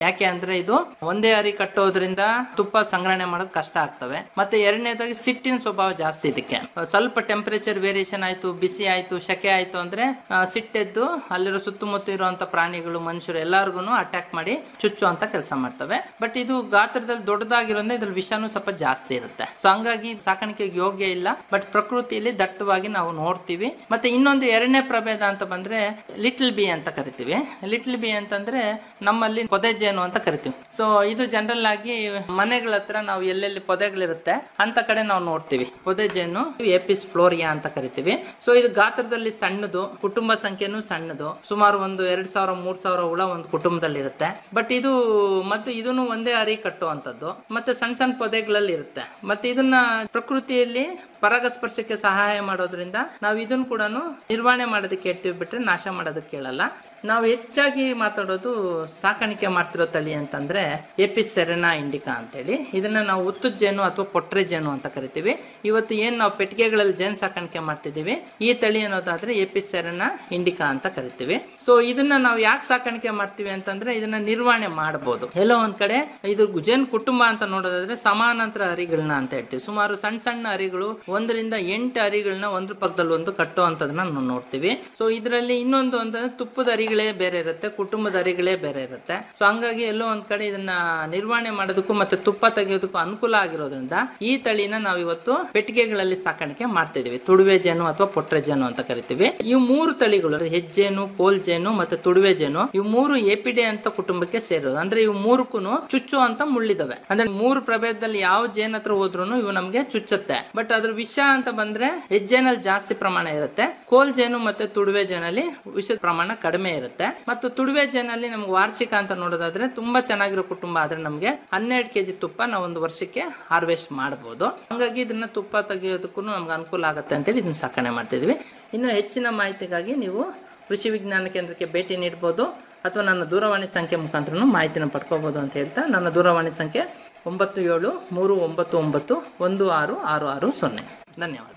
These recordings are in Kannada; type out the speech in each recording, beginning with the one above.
ಯಾಕೆ ಅಂದ್ರೆ ಇದು ಒಂದೇ ಅರಿ ಕಟ್ಟೋದ್ರಿಂದ ತುಪ್ಪ ಸಂಗ್ರಹಣೆ ಮಾಡೋದು ಕಷ್ಟ ಆಗ್ತವೆ ಮತ್ತೆ ಎರಡನೇದಾಗಿ ಸಿಟ್ಟಿನ ಸ್ವಭಾವ ಜಾಸ್ತಿ ಇದಕ್ಕೆ ಸ್ವಲ್ಪ ಟೆಂಪರೇಚರ್ ವೇರಿಯೇಷನ್ ಆಯ್ತು ಬಿಸಿ ಆಯ್ತು ಶಕೆ ಆಯ್ತು ಅಂದ್ರೆ ಆ, ಸಿಟ್ಟೆದ್ದು ಅಲ್ಲಿರೋ ಸುತ್ತಮುತ್ತ ಇರುವಂತ ಪ್ರಾಣಿಗಳು ಮನುಷ್ಯರು ಎಲ್ಲಾರ್ಗು ಅಟ್ಯಾಕ್ ಮಾಡಿ ಚುಚ್ಚು ಅಂತ ಕೆಲಸ ಮಾಡ್ತವೆ ಬಟ್ ಇದು ಗಾತ್ರದಲ್ಲಿ ದೊಡ್ಡದಾಗಿರೋದ್ರಿಂದ ಇದ್ರ ವಿಷಾನು ಸ್ವಲ್ಪ ಜಾಸ್ತಿ ಇರುತ್ತೆ ಸೊ ಹಂಗಾಗಿ ಸಾಕಾಣಿಕೆಗೆ ಯೋಗ್ಯ ಇಲ್ಲ ಬಟ್ ಪ್ರಕೃತಿಯಲ್ಲಿ ದಟ್ಟವಾಗಿ ನಾವು ನೋಡ್ತೀವಿ ಮತ್ತೆ ಇನ್ನೊಂದು ಎರಡನೇ ಪ್ರಭೇದ ಅಂತ ಬಂದ್ರೆ ಲಿಟಲ್ ಬಿ ಅಂತ ಕರಿತೀವಿ ಲಿಟಲ್ ಬಿ ಅಂತಂದ್ರೆ ನಮ್ಮಲ್ಲಿ ಪೊದೆ ಜೇನು ಅಂತ ಕರಿತೀವಿ ಸೊ ಇದು ಜನರಲ್ ಆಗಿ ಮನೆಗಳ ಹತ್ರ ನಾವು ಎಲ್ಲೆಲ್ಲಿ ಪೊದೆಗಳಿರುತ್ತೆ ಅಂತ ಕಡೆ ನಾವು ನೋಡ್ತೀವಿ ಪೊದೆ ಜೇನು ಎಪಿಸ್ ಫ್ಲೋರಿಯಾ ಅಂತ ಕರಿತೀವಿ ಸೊ ಇದು ಗಾತ್ರದಲ್ಲಿ ಸಣ್ಣದು ಕುಟುಂಬ ಸಂಖ್ಯೆನೂ ಸಣ್ಣದು ಸುಮಾರು ಒಂದು ಎರಡ್ ಸಾವಿರ ಮೂರ್ ಸಾವಿರ ಹುಳ ಒಂದು ಕುಟುಂಬದಲ್ಲಿ ಇರುತ್ತೆ ಬಟ್ ಇದು ಮತ್ತೆ ಇದನ್ನು ಒಂದೇ ಅರಿ ಕಟ್ಟುವಂಥದ್ದು ಮತ್ತೆ ಸಣ್ಣ ಸಣ್ಣ ಪೊದೆಗಳಲ್ಲಿ ಇರುತ್ತೆ ಮತ್ತೆ ಇದನ್ನ ಪ್ರಕೃತಿಯಲ್ಲಿ ಪರಾಗಸ್ಪರ್ಶಕ್ಕೆ ಸಹಾಯ ಮಾಡೋದ್ರಿಂದ ನಾವು ಇದನ್ನು ಕೂಡ ನಿರ್ವಹಣೆ ಮಾಡೋದಕ್ಕೆ ಹೇಳ್ತೀವಿ ಬಿಟ್ರೆ ನಾಶ ಮಾಡೋದಕ್ಕೆ ಹೇಳಲ್ಲ ನಾವು ಹೆಚ್ಚಾಗಿ ಮಾತಾಡೋದು ಸಾಕಾಣಿಕೆ ಮಾಡ್ತಿರೋ ತಳಿ ಅಂತಂದ್ರೆ ಎಪಿಸ್ ಸೆರೆನಾ ಇಂಡಿಕಾ ಅಂತೇಳಿ ಇದನ್ನ ನಾವು ಉತ್ತುದ್ ಜೇನು ಅಥವಾ ಪೊಟ್ರೆ ಜೇನು ಅಂತ ಕರಿತೀವಿ ಇವತ್ತು ಏನ್ ನಾವು ಪೆಟ್ಟಿಗೆಗಳಲ್ಲಿ ಜೇನು ಸಾಕಾಣಿಕೆ ಮಾಡ್ತಿದ್ದೀವಿ ಈ ತಳಿ ಅನ್ನೋದಾದ್ರೆ ಎಪಿಸ್ ಸೆರೆನಾ ಇಂಡಿಕಾ ಅಂತ ಕರಿತೀವಿ ಸೊ ಇದನ್ನ ನಾವು ಯಾಕೆ ಸಾಕಾಣಿಕೆ ಮಾಡ್ತೀವಿ ಅಂತಂದ್ರೆ ಇದನ್ನ ನಿರ್ವಹಣೆ ಮಾಡಬಹುದು ಎಲ್ಲೋ ಒಂದ್ ಕಡೆ ಇದು ಜೇನು ಕುಟುಂಬ ಅಂತ ನೋಡೋದಾದ್ರೆ ಸಮಾನಾಂತರ ಅರಿಗಳನ್ನ ಅಂತ ಹೇಳ್ತೀವಿ ಸುಮಾರು ಸಣ್ಣ ಸಣ್ಣ ಅರಿಗಳು ಒಂದರಿಂದ ಎಂಟು ಅರಿಗಳನ್ನ ಒಂದ್ರ ಪಕ್ಕದಲ್ಲಿ ಒಂದು ಕಟ್ಟುವಂತದನ್ನ ನಾವು ನೋಡ್ತೀವಿ ಸೊ ಇದರಲ್ಲಿ ಇನ್ನೊಂದು ಅಂತಂದ್ರೆ ತುಪ್ಪದ ಅರಿಗಳೇ ಬೇರೆ ಇರುತ್ತೆ ಕುಟುಂಬದ ಅರಿಗಳೇ ಬೇರೆ ಇರುತ್ತೆ ಸೊ ಹಂಗಾಗಿ ಎಲ್ಲೋ ಒಂದ್ ಕಡೆ ಇದನ್ನ ನಿರ್ವಹಣೆ ಮಾಡೋದಕ್ಕೂ ಮತ್ತೆ ತುಪ್ಪ ತೆಗೆಯೋದಕ್ಕೂ ಅನುಕೂಲ ಆಗಿರೋದ್ರಿಂದ ಈ ತಳಿನ ನಾವು ಇವತ್ತು ಪೆಟ್ಟಿಗೆಗಳಲ್ಲಿ ಸಾಕಾಣಿಕೆ ಮಾಡ್ತಿದೀವಿ ತುಡುವೆ ಜೇನು ಅಥವಾ ಪೊಟ್ರೆ ಜೇನು ಅಂತ ಕರಿತೀವಿ ಈ ಮೂರು ತಳಿಗಳು ಹೆಜ್ಜೇನು ಕೋಲ್ ಜೇನು ಮತ್ತೆ ತುಡುವೆ ಜೇನು ಇವು ಮೂರು ಎಪಿಡೆ ಅಂತ ಕುಟುಂಬಕ್ಕೆ ಸೇರೋದು ಅಂದ್ರೆ ಇವು ಮೂರಕ್ಕೂ ಚುಚ್ಚು ಅಂತ ಮುಳ್ಳಿದಾವೆ ಅಂದ್ರೆ ಮೂರು ಪ್ರಭೇದದಲ್ಲಿ ಯಾವ ಜೇನ್ ಹತ್ರ ಹೋದ್ರು ಇವು ನಮ್ಗೆ ಚುಚ್ಚುತ್ತೆ ಬಟ್ ಅದ್ರ ವಿಷ ಅಂತ ಬಂದ್ರೆ ಹೆಜ್ಜೇನಲ್ಲಿ ಜಾಸ್ತಿ ಪ್ರಮಾಣ ಇರುತ್ತೆ ಕೋಲ್ ಜೇನು ಮತ್ತೆ ತುಡುವೆ ಜೇನಲ್ಲಿ ವಿಷದ ಪ್ರಮಾಣ ಕಡಿಮೆ ಇರುತ್ತೆ ಮತ್ತು ತುಡುವೆ ಜೇನಲ್ಲಿ ನಮ್ಗೆ ವಾರ್ಷಿಕ ಅಂತ ನೋಡೋದಾದ್ರೆ ತುಂಬಾ ಚೆನ್ನಾಗಿರೋ ಕುಟುಂಬ ಆದ್ರೆ ನಮ್ಗೆ ಹನ್ನೆರಡು ಕೆಜಿ ತುಪ್ಪ ನಾವು ಒಂದು ವರ್ಷಕ್ಕೆ ಹಾರ್ವೆಸ್ಟ್ ಮಾಡಬಹುದು ಹಂಗಾಗಿ ಇದನ್ನ ತುಪ್ಪ ತೆಗೆಯೋದಕ್ಕೂ ನಮ್ಗೆ ಅನುಕೂಲ ಆಗುತ್ತೆ ಅಂತೇಳಿ ಇದನ್ನ ಸಾಕಣೆ ಮಾಡ್ತಿದೀವಿ ಇನ್ನು ಹೆಚ್ಚಿನ ಮಾಹಿತಿಗಾಗಿ ನೀವು ಕೃಷಿ ವಿಜ್ಞಾನ ಕೇಂದ್ರಕ್ಕೆ ಭೇಟಿ ನೀಡಬಹುದು ಅಥವಾ ನನ್ನ ದೂರವಾಣಿ ಸಂಖ್ಯೆ ಮುಖಾಂತರ ಮಾಹಿತಿನ ಪಡ್ಕೋಬಹುದು ಅಂತ ಹೇಳ್ತಾ ನನ್ನ ದೂರವಾಣಿ ಸಂಖ್ಯೆ ಒಂಬತ್ತು ಏಳು ಮೂರು ಒಂಬತ್ತು ಒಂಬತ್ತು ಒಂದು ಆರು ಆರು ಆರು ಸೊನ್ನೆ ಧನ್ಯವಾದ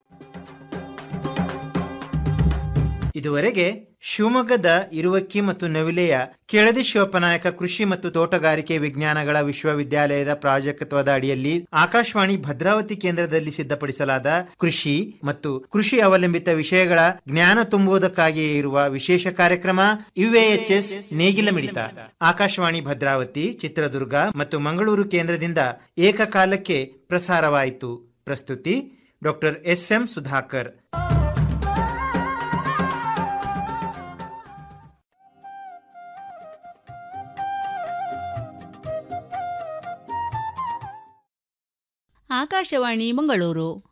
ಇದುವರೆಗೆ ಶಿವಮೊಗ್ಗದ ಇರುವಕ್ಕಿ ಮತ್ತು ನವಿಲೆಯ ಕೆಳದಿ ಶಿವಪ್ಪನಾಯಕ ಕೃಷಿ ಮತ್ತು ತೋಟಗಾರಿಕೆ ವಿಜ್ಞಾನಗಳ ವಿಶ್ವವಿದ್ಯಾಲಯದ ಪ್ರಾಜೆಕ್ಟ್ವದ ಅಡಿಯಲ್ಲಿ ಆಕಾಶವಾಣಿ ಭದ್ರಾವತಿ ಕೇಂದ್ರದಲ್ಲಿ ಸಿದ್ಧಪಡಿಸಲಾದ ಕೃಷಿ ಮತ್ತು ಕೃಷಿ ಅವಲಂಬಿತ ವಿಷಯಗಳ ಜ್ಞಾನ ತುಂಬುವುದಕ್ಕಾಗಿಯೇ ಇರುವ ವಿಶೇಷ ಕಾರ್ಯಕ್ರಮ ಯುಎಎಚ್ಎಸ್ ನೇಗಿಲ ಮಿಡಿತ ಆಕಾಶವಾಣಿ ಭದ್ರಾವತಿ ಚಿತ್ರದುರ್ಗ ಮತ್ತು ಮಂಗಳೂರು ಕೇಂದ್ರದಿಂದ ಏಕಕಾಲಕ್ಕೆ ಪ್ರಸಾರವಾಯಿತು ಪ್ರಸ್ತುತಿ doctor S M Sudhakar Akashvani Mangaluru